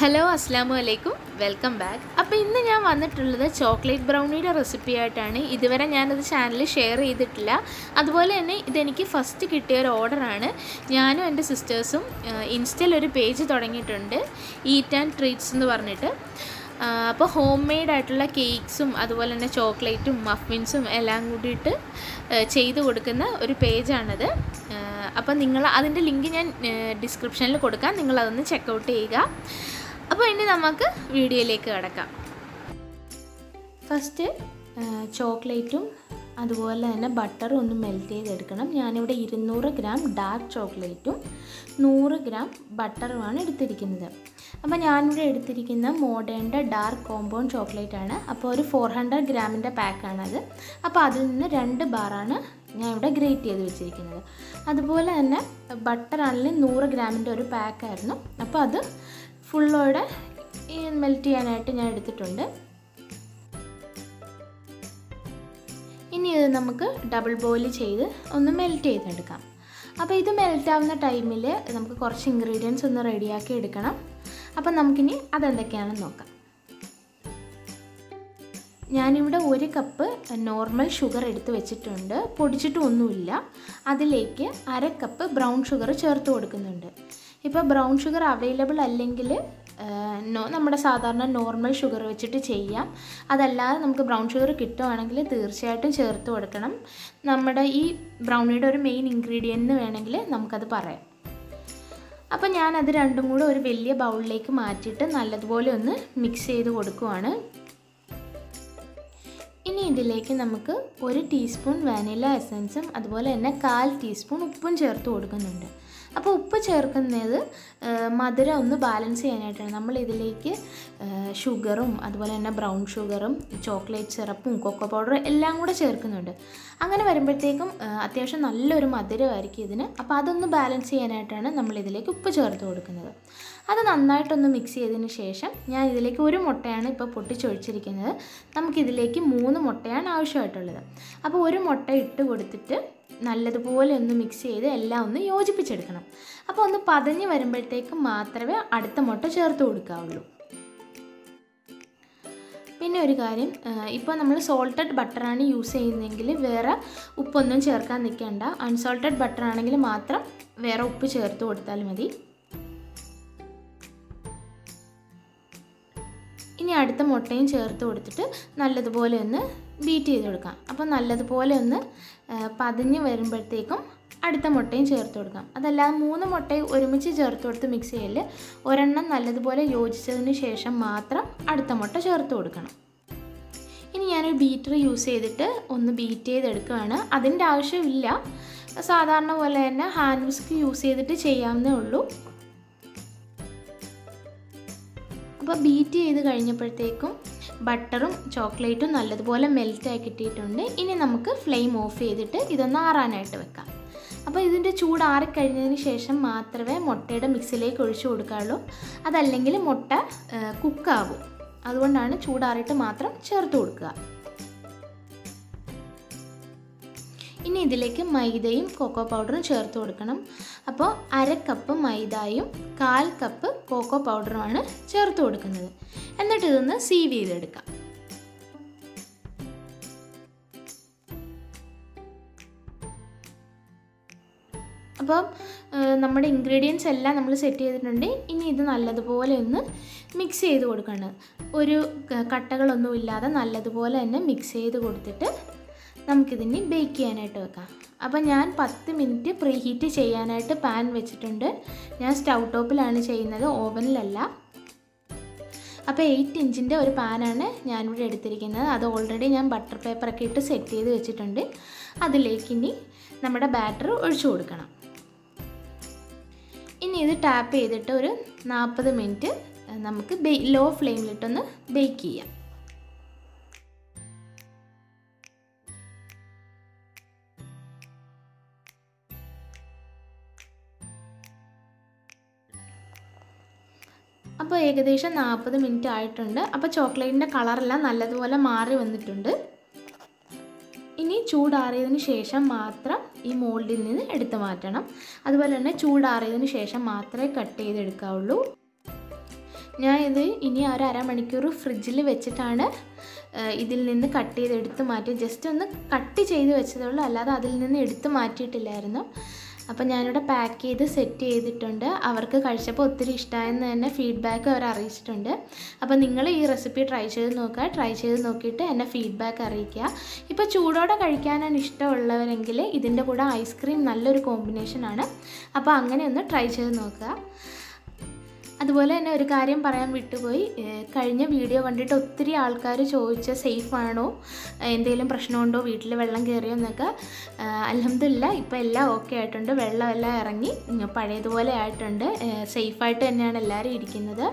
hello അസ്സാമു അലൈക്കും welcome back അപ്പോൾ ഇന്ന് ഞാൻ വന്നിട്ടുള്ളത് ചോക്ലേറ്റ് ബ്രൗണിയുടെ റെസിപ്പി ആയിട്ടാണ് ഇതുവരെ ഞാനത് ചാനലിൽ ഷെയർ ചെയ്തിട്ടില്ല അതുപോലെ തന്നെ ഇതെനിക്ക് ഫസ്റ്റ് കിട്ടിയ ഒരു ഓർഡറാണ് ഞാനും എൻ്റെ സിസ്റ്റേഴ്സും ഇൻസ്റ്റയിൽ ഒരു പേജ് തുടങ്ങിയിട്ടുണ്ട് ഈറ്റ് ആൻഡ് ട്രീറ്റ്സ് എന്ന് പറഞ്ഞിട്ട് ആ, അപ്പോൾ ഹോം മെയ്ഡ് ആയിട്ടുള്ള കേക്ക്സും അതുപോലെ തന്നെ ചോക്ലേറ്റും മഫ്മിൻസും എല്ലാം കൂടിയിട്ട് ആ, ചെയ്ത് കൊടുക്കുന്ന ഒരു പേജാണത് അപ്പോൾ നിങ്ങൾ അതിൻ്റെ ലിങ്ക് ഞാൻ ഡിസ്ക്രിപ്ഷനിൽ കൊടുക്കാം നിങ്ങളതൊന്ന് ചെക്കൗട്ട് ചെയ്യുക അപ്പോൾ ഇനി നമുക്ക് വീഡിയോയിലേക്ക് കിടക്കാം ഫസ്റ്റ് ചോക്ലേറ്റും അതുപോലെ തന്നെ ബട്ടറും ഒന്ന് മെൽറ്റ് ചെയ്തെടുക്കണം ഞാനിവിടെ ഇരുന്നൂറ് ഗ്രാം ഡാർക്ക് ചോക്ലേറ്റും നൂറ് ഗ്രാം ബട്ടറുമാണ് എടുത്തിരിക്കുന്നത് അപ്പോൾ ഞാനിവിടെ എടുത്തിരിക്കുന്ന മോഡേണിൻ്റെ ഡാർക്ക് കോമ്പൗണ്ട് ചോക്ലേറ്റ് ആണ് അപ്പോൾ ഒരു ഫോർ ഹൺഡ്രഡ് ഗ്രാമിൻ്റെ പാക്കാണത് അപ്പോൾ അതിൽ നിന്ന് രണ്ട് ബാറാണ് ഞാൻ ഇവിടെ ഗ്രേറ്റ് ചെയ്ത് വെച്ചിരിക്കുന്നത് അതുപോലെ തന്നെ ബട്ടറാണെങ്കിൽ നൂറ് ഗ്രാമിൻ്റെ ഒരു പാക്കായിരുന്നു അപ്പോൾ അത് ഫുള്ളോടെ മെൽറ്റ് ചെയ്യാനായിട്ട് ഞാൻ എടുത്തിട്ടുണ്ട് ഇനി ഇത് നമുക്ക് ഡബിൾ ബോയിൽ ചെയ്ത് ഒന്ന് മെൽറ്റ് ചെയ്തെടുക്കാം അപ്പോൾ ഇത് മെൽറ്റ് ആവുന്ന ടൈമിൽ നമുക്ക് കുറച്ച് ഇൻഗ്രീഡിയൻസ് ഒന്ന് റെഡിയാക്കി എടുക്കണം അപ്പം നമുക്കിനി അതെന്തൊക്കെയാണെന്ന് നോക്കാം ഞാനിവിടെ ഒരു കപ്പ് നോർമൽ ഷുഗർ എടുത്ത് വെച്ചിട്ടുണ്ട് പൊടിച്ചിട്ടൊന്നുമില്ല അതിലേക്ക് അര കപ്പ് ബ്രൗൺ ഷുഗർ ചേർത്ത് കൊടുക്കുന്നുണ്ട് ഇപ്പോൾ ബ്രൗൺ ഷുഗർ അവൈലബിൾ അല്ലെങ്കിൽ നോ നമ്മുടെ സാധാരണ നോർമൽ ഷുഗർ വെച്ചിട്ട് ചെയ്യാം അതല്ലാതെ നമുക്ക് ബ്രൗൺ ഷുഗർ കിട്ടുവാണെങ്കിൽ തീർച്ചയായിട്ടും ചേർത്ത് കൊടുക്കണം നമ്മുടെ ഈ ബ്രൗണിയുടെ ഒരു മെയിൻ ഇൻഗ്രീഡിയൻറ്റ് വേണമെങ്കിൽ നമുക്കത് പറയാം അപ്പം ഞാനത് രണ്ടും കൂടെ ഒരു വലിയ ബൗളിലേക്ക് മാറ്റിയിട്ട് നല്ലതുപോലെ ഒന്ന് മിക്സ് ചെയ്ത് കൊടുക്കുവാണ് ഇനി ഇതിലേക്ക് നമുക്ക് ഒരു ടീസ്പൂൺ വാനില എസൻസും അതുപോലെ തന്നെ കാൽ ടീസ്പൂൺ ഉപ്പും ചേർത്ത് കൊടുക്കുന്നുണ്ട് അപ്പോൾ ഉപ്പ് ചേർക്കുന്നത് മധുരം ഒന്ന് ബാലൻസ് ചെയ്യാനായിട്ടാണ് നമ്മൾ ഇതിലേക്ക് ഷുഗറും അതുപോലെ തന്നെ ബ്രൗൺ ഷുഗറും ചോക്ലേറ്റ് സിറപ്പും കൊക്കോ പൗഡറും എല്ലാം കൂടെ ചേർക്കുന്നുണ്ട് അങ്ങനെ വരുമ്പോഴത്തേക്കും അത്യാവശ്യം നല്ലൊരു മധുരമായിരിക്കും ഇതിന് അപ്പോൾ അതൊന്ന് ബാലൻസ് ചെയ്യാനായിട്ടാണ് നമ്മൾ ഇതിലേക്ക് ഉപ്പ് ചേർത്ത് കൊടുക്കുന്നത് അത് നന്നായിട്ടൊന്ന് മിക്സ് ചെയ്തതിന് ശേഷം ഞാൻ ഇതിലേക്ക് ഒരു മുട്ടയാണ് ഇപ്പോൾ പൊട്ടിച്ചൊഴിച്ചിരിക്കുന്നത് നമുക്കിതിലേക്ക് മൂന്ന് മുട്ടയാണ് ആവശ്യമായിട്ടുള്ളത് അപ്പോൾ ഒരു മുട്ട ഇട്ട് കൊടുത്തിട്ട് നല്ലതുപോലെ ഒന്ന് മിക്സ് ചെയ്ത് എല്ലാം ഒന്ന് യോജിപ്പിച്ചെടുക്കണം അപ്പോൾ ഒന്ന് പതഞ്ഞ് വരുമ്പോഴത്തേക്കും മാത്രമേ അടുത്ത മുട്ട ചേർത്ത് കൊടുക്കാവുള്ളൂ പിന്നെ ഒരു കാര്യം ഇപ്പോൾ നമ്മൾ സോൾട്ടഡ് ബട്ടറാണ് യൂസ് ചെയ്യുന്നതെങ്കിൽ വേറെ ഉപ്പൊന്നും ചേർക്കാൻ നിൽക്കേണ്ട അൺസോൾട്ടഡ് ബട്ടർ ആണെങ്കിൽ മാത്രം വേറെ ഉപ്പ് ചേർത്ത് കൊടുത്താൽ മതി ഇനി അടുത്ത മുട്ടയും ചേർത്ത് കൊടുത്തിട്ട് നല്ലതുപോലെ ഒന്ന് ബീറ്റ് ചെയ്ത് കൊടുക്കാം അപ്പോൾ നല്ലതുപോലെ ഒന്ന് പതിഞ്ഞ് വരുമ്പോഴത്തേക്കും അടുത്ത മുട്ടയും ചേർത്ത് കൊടുക്കാം അതല്ലാതെ മൂന്ന് മുട്ടയും ഒരുമിച്ച് ചേർത്ത് കൊടുത്ത് മിക്സ് ചെയ്യൽ ഒരെണ്ണം നല്ലതുപോലെ യോജിച്ചതിന് ശേഷം മാത്രം അടുത്ത മുട്ട ചേർത്ത് കൊടുക്കണം ഇനി ഞാനൊരു ബീറ്റർ യൂസ് ചെയ്തിട്ട് ഒന്ന് ബീറ്റ് ചെയ്തെടുക്കുകയാണ് അതിൻ്റെ ആവശ്യമില്ല സാധാരണ പോലെ തന്നെ ഹാൻഡ് വിസ്ക് യൂസ് ചെയ്തിട്ട് ചെയ്യാവുന്നേ ഉള്ളൂ അപ്പോൾ ബീറ്റ് ചെയ്ത് കഴിഞ്ഞപ്പോഴത്തേക്കും ബട്ടറും ചോക്ലേറ്റും നല്ലതുപോലെ മെൽറ്റായി കിട്ടിയിട്ടുണ്ട് ഇനി നമുക്ക് ഫ്ലെയിം ഓഫ് ചെയ്തിട്ട് ഇതൊന്ന് ആറാനായിട്ട് വെക്കാം അപ്പോൾ ഇതിൻ്റെ ചൂട് ആറിക്കഴിഞ്ഞതിന് ശേഷം മാത്രമേ മുട്ടയുടെ മിക്സിലേക്ക് ഒഴിച്ചു കൊടുക്കാവുള്ളൂ അതല്ലെങ്കിൽ മുട്ട കുക്കാവും അതുകൊണ്ടാണ് ചൂടാറിയിട്ട് മാത്രം ചേർത്ത് കൊടുക്കുക ഇനി ഇതിലേക്ക് മൈദയും കൊക്കോ പൗഡറും ചേർത്ത് കൊടുക്കണം അപ്പോൾ അര കപ്പ് മൈദയും കാൽ കപ്പ് കൊക്കോ പൗഡറുമാണ് ചേർത്ത് കൊടുക്കുന്നത് എന്നിട്ട് ഇതൊന്ന് സീവ് ചെയ്തെടുക്കാം അപ്പം നമ്മുടെ ഇൻഗ്രീഡിയൻസ് എല്ലാം നമ്മൾ സെറ്റ് ചെയ്തിട്ടുണ്ട് ഇനി ഇത് നല്ലതുപോലെ ഒന്ന് മിക്സ് ചെയ്ത് കൊടുക്കണം ഒരു കട്ടകളൊന്നും ഇല്ലാതെ നല്ലതുപോലെ തന്നെ മിക്സ് ചെയ്ത് കൊടുത്തിട്ട് നമുക്കിതിന് ബേക്ക് ചെയ്യാനായിട്ട് വെക്കാം അപ്പോൾ ഞാൻ പത്ത് മിനിറ്റ് പ്രീ ഹീറ്റ് ചെയ്യാനായിട്ട് പാൻ വെച്ചിട്ടുണ്ട് ഞാൻ സ്റ്റൗ ടോപ്പിലാണ് ചെയ്യുന്നത് ഓവനിലല്ല അപ്പോൾ എയ്റ്റ് ഇഞ്ചിൻ്റെ ഒരു പാനാണ് ഞാനിവിടെ എടുത്തിരിക്കുന്നത് അത് ഓൾറെഡി ഞാൻ ബട്ടർ പേപ്പറൊക്കെ ഇട്ട് സെറ്റ് ചെയ്ത് വെച്ചിട്ടുണ്ട് അതിലേക്ക് ഇനി നമ്മുടെ ബാറ്റർ ഒഴിച്ചു കൊടുക്കണം ഇനി ഇത് ടാപ്പ് ചെയ്തിട്ട് ഒരു നാൽപ്പത് മിനിറ്റ് നമുക്ക് ബേ ലോ ഫ്ലെയിമിലിട്ടൊന്ന് ബേക്ക് ചെയ്യാം അപ്പോൾ ഏകദേശം നാൽപ്പത് മിനിറ്റ് ആയിട്ടുണ്ട് അപ്പോൾ ചോക്ലേറ്റിൻ്റെ കളറെല്ലാം നല്ലതുപോലെ മാറി വന്നിട്ടുണ്ട് ഇനി ചൂടാറിയതിന് ശേഷം മാത്രം ഈ മോൾഡിൽ നിന്ന് എടുത്തു മാറ്റണം അതുപോലെ തന്നെ ചൂടാറിയതിന് ശേഷം മാത്രമേ കട്ട് ചെയ്തെടുക്കാവുള്ളൂ ഞാൻ ഇത് ഇനി ഒരു അരമണിക്കൂർ ഫ്രിഡ്ജിൽ വെച്ചിട്ടാണ് ഏഹ്, ഇതിൽ നിന്ന് കട്ട് ചെയ്ത് എടുത്ത് മാറ്റി ജസ്റ്റ് ഒന്ന് കട്ട് ചെയ്ത് വെച്ചതേ ഉള്ളൂ അല്ലാതെ അതിൽ നിന്ന് എടുത്ത് മാറ്റിയിട്ടില്ലായിരുന്നു അപ്പോൾ ഞാനിവിടെ പാക്ക് ചെയ്ത് സെറ്റ് ചെയ്തിട്ടുണ്ട് അവർക്ക് കഴിച്ചപ്പോൾ ഒത്തിരി ഇഷ്ടമായെന്ന് തന്നെ ഫീഡ്ബാക്ക് അവർ അറിയിച്ചിട്ടുണ്ട് അപ്പോൾ നിങ്ങൾ ഈ റെസിപ്പി ട്രൈ ചെയ്ത് നോക്കുക ട്രൈ ചെയ്ത് നോക്കിയിട്ട് എന്നെ ഫീഡ്ബാക്ക് അറിയിക്കുക ഇപ്പോൾ ചൂടോടെ കഴിക്കാനാണ് ഇഷ്ടമുള്ളവരെങ്കിൽ ഇതിൻ്റെ കൂടെ ഐസ്ക്രീം നല്ലൊരു കോമ്പിനേഷനാണ് അപ്പോൾ അങ്ങനെ ഒന്ന് ട്രൈ ചെയ്ത് നോക്കുക അതുപോലെ തന്നെ ഒരു കാര്യം പറയാൻ വിട്ടുപോയി ഏഹ് കഴിഞ്ഞ വീഡിയോ കണ്ടിട്ട് ഒത്തിരി ആൾക്കാർ ചോദിച്ച സേഫ് ആണോ എന്തെങ്കിലും പ്രശ്നമുണ്ടോ വീട്ടിൽ വെള്ളം കയറിയോ എന്നൊക്കെ അലഹമില്ല ഇപ്പോൾ എല്ലാം ഓക്കെ ആയിട്ടുണ്ട് വെള്ളമെല്ലാം ഇറങ്ങി ഉം, പഴയതുപോലെ ആയിട്ടുണ്ട് സേഫായിട്ട് തന്നെയാണ് എല്ലാവരും ഇരിക്കുന്നത്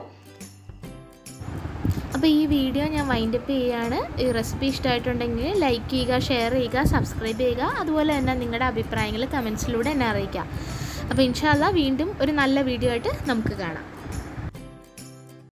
അപ്പോൾ ഈ വീഡിയോ ഞാൻ വൈൻഡപ്പ് ചെയ്യുകയാണ് ഈ റെസിപ്പി ഇഷ്ടമായിട്ടുണ്ടെങ്കിൽ ലൈക്ക് ചെയ്യുക ഷെയർ ചെയ്യുക സബ്സ്ക്രൈബ് ചെയ്യുക അതുപോലെ തന്നെ നിങ്ങളുടെ അഭിപ്രായങ്ങൾ കമൻസിലൂടെ എന്നെ അറിയിക്കുക അപ്പോൾ ഇൻഷാല്ല വീണ്ടും ഒരു നല്ല വീഡിയോ ആയിട്ട് നമുക്ക് കാണാം